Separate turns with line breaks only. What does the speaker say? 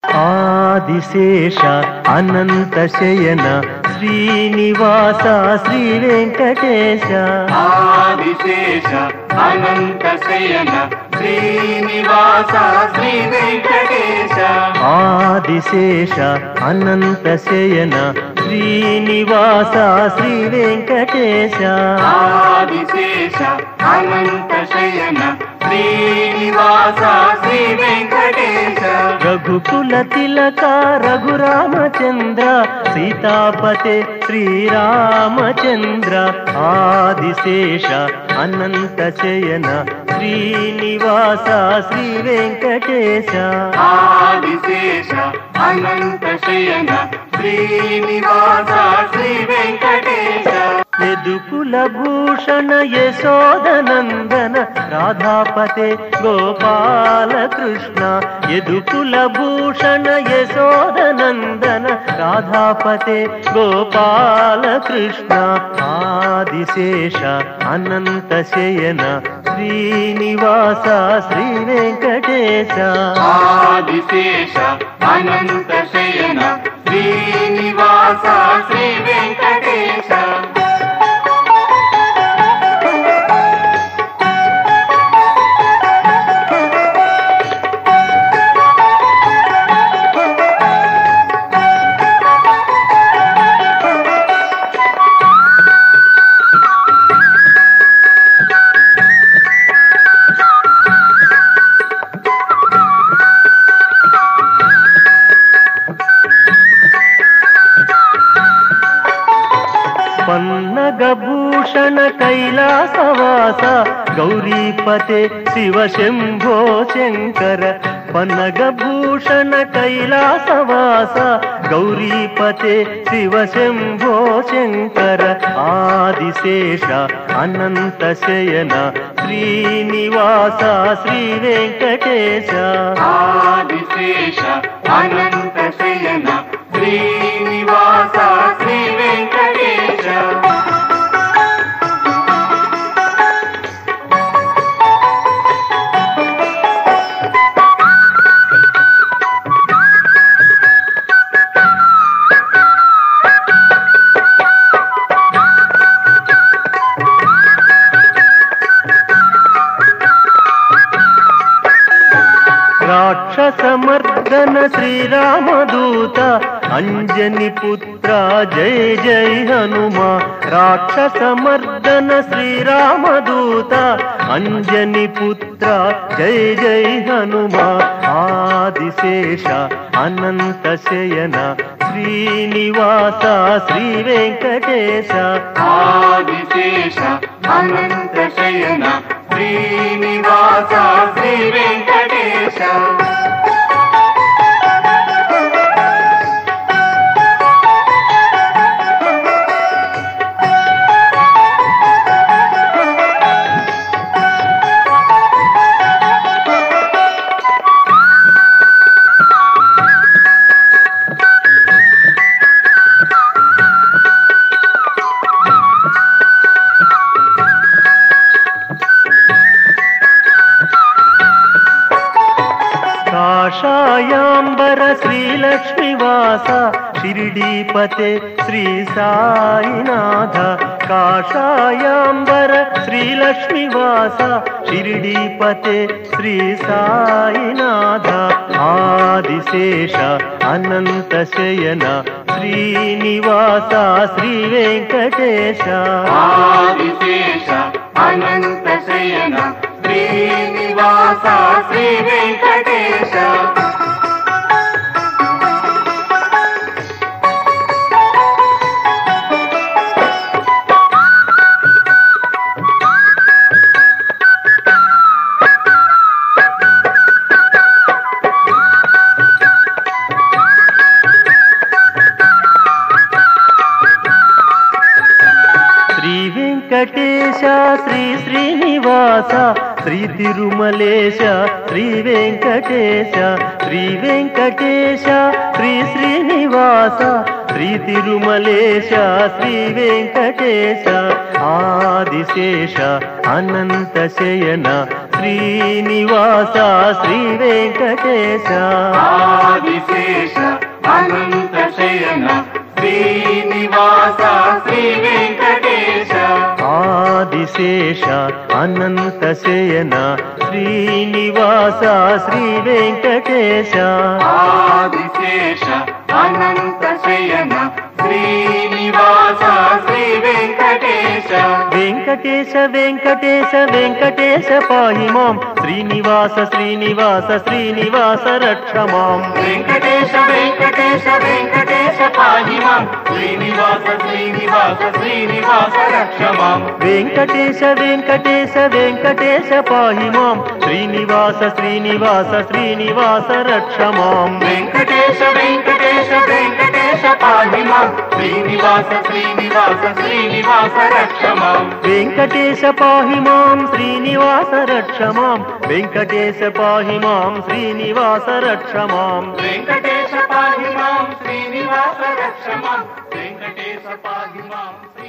ఆదిశేష అనంత శయన శ్రీనివాస శ్రీ వెంకటేశ
ఆదిశేష అనంత శయన శ్రీనివాస శ్రీ వెంకటేశ
ఆదిశేష అనంత శయన శ్రీనివాస శ్రీ వెంకటేశ
ఆదిశేష అనంత శయన శ్రీనివాస శ్రీ వెంకటేశ
రఘుకుల తిలక రఘురామచంద్ర సీతాపతే శ్రీరామచంద్ర ఆదిశేష అనంత శయన శ్రీనివాస శ్రీ వెంకటేశ
ఆదిశేష అనంత శయన శ్రీనివాస శ్రీ వెంకటేశ
యదుకుల భూషణ యశోదనందన రాధాపతే గోపాల కృష్ణ యదుకుల భూషణ యశోదనందన రాధాపతే గోపాల కృష్ణ ఆదిశేష అనంత శయన శ్రీనివాస శ్రీ వెంకటేశ
ఆదిశేష అనంత శయన శ్రీనివాస శ్రీ వెంకటేశ
పన్నగభూషణ కైలాసవాస గౌరీపతే శివ శంభో శంకర పన్నగభూషణ కైలాసవాస గౌరీపతే శివ శంభో శంకర ఆదిశేష అనంత శయన శ్రీనివాస శ్రీ వెంకటేశ
ఆదిశేష అనంత శయన శ్రీనివాస శ్రీ వెంకటేశ
రాక్షసమర్దన శ్రీరామదూత అంజని పుత్ర జయ జయ హనుమా రాక్షసమర్దన శ్రీరామదూత అంజని పుత్ర జయ జయ హనుమా ఆదిశేష అనంత శయన శ్రీనివాస శ్రీ వెంకటేశ
ఆదిశేష అనంత శయన శ్రీనివాస శ్రీ వెంకటేశ
కాషాయాంబర శ్రీలక్ష్మివాస షిరిడీపతే శ్రీ సాయినాథ కాషాయాంబర శ్రీలక్ష్మివాస షిరిడీపతే శ్రీ సాయినాథ ఆదిశేష అనంత శయన శ్రీనివాస శ్రీ వెంకటేశ
ఆదిశేష అనంత శయన శ్రీనివాస శ్రీ వెంకటేశ
శ్రీ వెంకటేశ శ్రీ శ్రీనివాస శ్రీ తిరుమలేశ శ్రీ వెంకటేశ శ్రీ వెంకటేశ శ్రీ శ్రీనివాస శ్రీ తిరుమలేశ శ్రీ వెంకటేశ ఆదిశేష అనంత శయన శ్రీ శ్రీనివాస శ్రీ వెంకటేశ
ఆదిశేష అనంత శయన శ్రీనివాస శ్రీ వెంకటేశ
ఆదిశేష అనంత శయన శ్రీనివాస శ్రీ వెంకటేశ
ఆదిశేష అనంత శయన శ్రీనివాస శ్రీ వెంకటేశ
వెంకటేశ వెంకటేశ వెంకటేశ పాహి మాం శ్రీనివాస శ్రీనివాస శ్రీనివాస రక్ష మాం
వెంకటేశ వెంకటేశ వెంకటేశ పాహి మాం శ్రీనివాస శ్రీనివాస శ్రీనివాస రక్ష మాం
వెంకటేశ వెంకటేశ వెంకటేశ పాహి మాం శ్రీనివాస శ్రీనివాస శ్రీనివాస రక్ష మాం
వెంకటేశ వెంకటేశ వెంకటేశ పాహి మాం శ్రీనివాస శ్రీనివాస శ్రీనివాస రక్ష మాం
వెంకటేశ పాహి మాం శ్రీనివాస రక్ష మాం వెంకటేశ పాహి మాం శ్రీనివాస రక్ష మాం
వెంకటేశ పాహి మాం శ్రీనివాస రక్ష మాం వెంకటేశ పాహి మాం